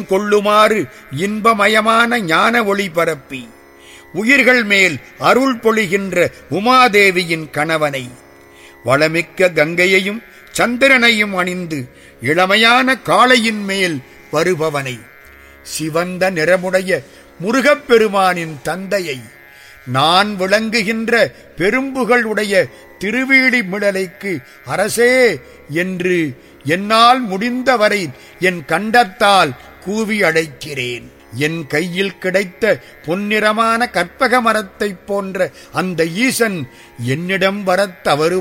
உள்ளம் கொள்ளுமாறு இன்பமயமான ஞான ஒளி பரப்பி உயிர்கள் மேல் அருள் பொழிகின்ற உமாதேவியின் கணவனை வளமிக்க கங்கையையும் சந்திரனையும் அணிந்து இளமையான காளையின் மேல் வருபவனை சிவந்த நிறமுடைய முருகப்பெருமானின் தந்தையை நான் விளங்குகின்ற பெரும்புகள் உடைய திருவீழி மிடலைக்கு அரசே என்று என்னால் முடிந்தவரை என் கண்டத்தால் கூவி அழைக்கிறேன் என் கையில் கிடைத்த பொன்னிறமான கற்பக மரத்தைப் போன்ற அந்த ஈசன் என்னிடம் வரத் தவறு